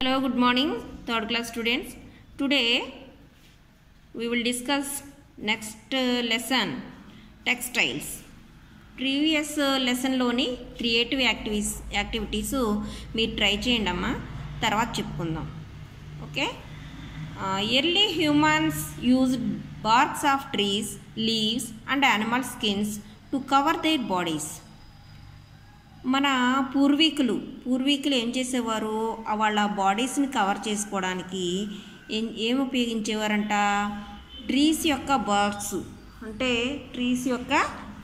Hello, good morning, third class students. Today we will discuss next uh, lesson textiles. Previous లెసన్లోని creative activities activities మీరు try చేయండి అమ్మా తర్వాత చెప్పుకుందాం okay early humans use barks of trees leaves and animal skins to cover their bodies మన పూర్వీకులు పూర్వీకులు ఏం చేసేవారు ఆ వాళ్ళ బాడీస్ని కవర్ చేసుకోవడానికి ఏం ఏం ఉపయోగించేవారంట ట్రీస్ యొక్క బర్డ్స్ అంటే ట్రీస్ యొక్క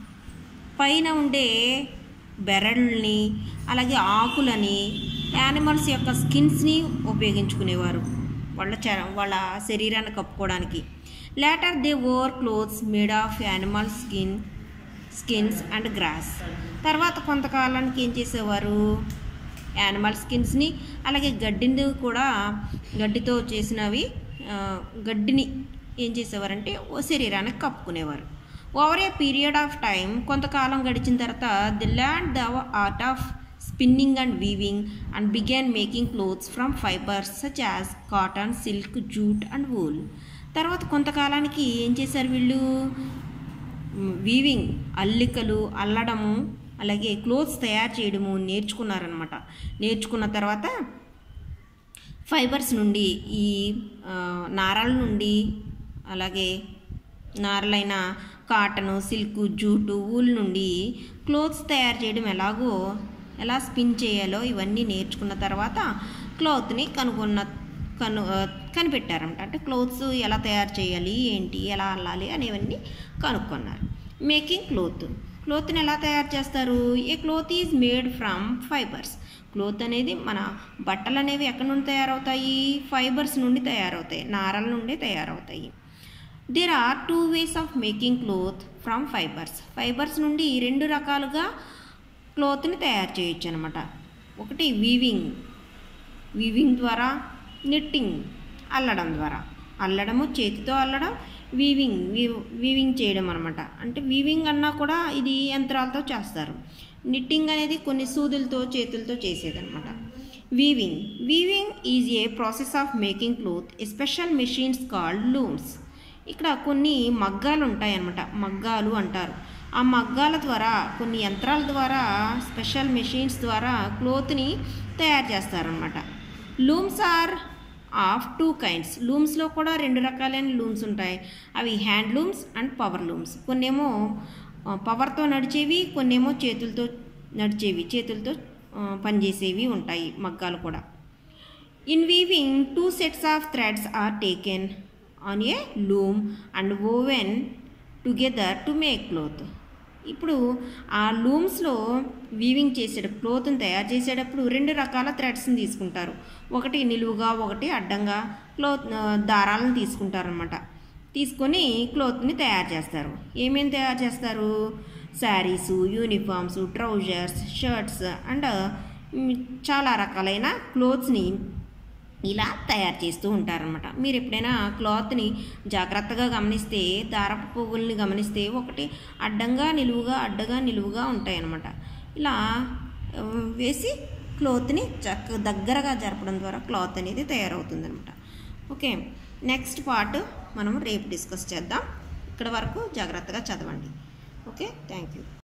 పైన ఉండే బెరళ్ళని అలాగే ఆకులని యానిమల్స్ యొక్క స్కిన్స్ని ఉపయోగించుకునేవారు వాళ్ళ చ వాళ్ళ శరీరాన్ని కప్పుకోవడానికి later they wore clothes made of animal skin skins and grass తర్వాత కొంతకాలానికి ఏం చేసేవారు యానిమల్ స్కిన్స్ని అలాగే గడ్డిని కూడా గడ్డితో చేసినవి ఆ, గడ్డిని ఏం చేసేవారంటే ఓ శరీరానికి కప్పుకునేవారు over a period of time కొంతకాలం గడిచిన తర్వాత they learned the art of spinning and weaving and began making clothes from fibres such as cotton silk jute and wool తర్వాత కొంతకాలానికి ఏం చేశారు వీళ్ళు వీవింగ్ అల్లికలు అల్లడము అలాగే క్లోత్స్ తయారు చేయడము నేర్చుకున్నారనమాట నేర్చుకున్న తర్వాత ఫైబర్స్ నుండి ఈ ఆ, నారల నుండి అలాగే నారలైన కాటను సిల్క్ జూటు ఊల్ నుండి క్లోత్స్ తయారు చేయడం ఎలాగో ఎలా స్పిన్ చేయాలో ఇవన్నీ నేర్చుకున్న తర్వాత క్లోత్ని కనుగొన్న కను ఆ, కనిపెట్టారన్నమాట అంటే క్లోత్స్ ఎలా తయారు చేయాలి ఏంటి ఎలా అల్లాలి అనేవన్నీ కనుక్కున్నారు మేకింగ్ క్లోత్ క్లోత్ని ఎలా తయారు చేస్తారు a cloth is made from fibres cloth అనేది మన బట్టలు అనేవి ఎక్కడి నుండి తయారవుతాయి ఫైబర్స్ నుండి తయారవుతాయి నారల నుండి తయారవుతాయి there are two ways of making cloth from fibres fibres నుండి రెండు రకాలుగా క్లోత్ని తయారు చేయొచ్చు అనమాట ఒకటి వీవింగ్ వీవింగ్ ద్వారా నిట్టింగ్ అల్లడం ద్వారా అల్లడము చేతితో అల్లడం వీవింగ్ వీవింగ్ చేయడం అనమాట అంటే వీవింగ్ అన్నా కూడా ఇది యంత్రాలతో చేస్తారు నిట్టింగ్ అనేది కొన్ని సూదులతో చేతులతో చేసేదన్నమాట weaving weaving is a process of making cloth special machines called looms ఇక్కడ కొన్ని మగ్గాలు ఉంటాయన్నమాట మగ్గాలు అంటారు ఆ మగ్గాల ద్వారా కొన్ని యంత్రాల ద్వారా స్పెషల్ మెషిన్స్ ద్వారా క్లోత్ని తయారు చేస్తారనమాట looms are of two kinds లూమ్స్లో కూడా రెండు రకాలైన లూమ్స్ ఉంటాయి అవి hand looms and power looms కొన్నేమో ఆ, పవర్తో నడిచేవి కొన్నేమో చేతులతో నడిచేవి చేతులతో ఆ, పనిచేసేవి ఉంటాయి మగ్గాలు కూడా in weaving two sets of threads are taken on a loom and woven together to make cloth ఇప్పుడు ఆ లూమ్స్లో వీవింగ్ చేసేట క్లోత్ని తయారు చేసేటప్పుడు రెండు రకాల థ్రెడ్స్ని తీసుకుంటారు ఒకటి నిలువుగా ఒకటి అడ్డంగా క్లోత్ ఆ, దారాలను తీసుకుంటారనమాట తీసుకొని క్లోత్ని తయారు చేస్తారు ఏమేమి తయారు చేస్తారు saris uniforms trousers shirts and చాలా రకాలైన క్లోత్స్ని ఇలా తయారు చేస్తూ ఉంటారనమాట మీరు ఎప్పుడైనా క్లాత్ని జాగ్రత్తగా గమనిస్తే దారపు పువ్వుల్ని గమనిస్తే ఒకటి అడ్డంగా నిలువుగా అడ్డగా నిలువుగా ఉంటాయి అన్నమాట ఇలా ఆ, వేసి క్లోత్ని చక్క దగ్గరగా జరపడం ద్వారా క్లాత్ అనేది తయారవుతుందన్నమాట ఓకే నెక్స్ట్ పార్ట్ మనం రేపు డిస్కస్ చేద్దాం ఇక్కడ వరకు జాగ్రత్తగా చదవండి ఓకే థ్యాంక్ యూ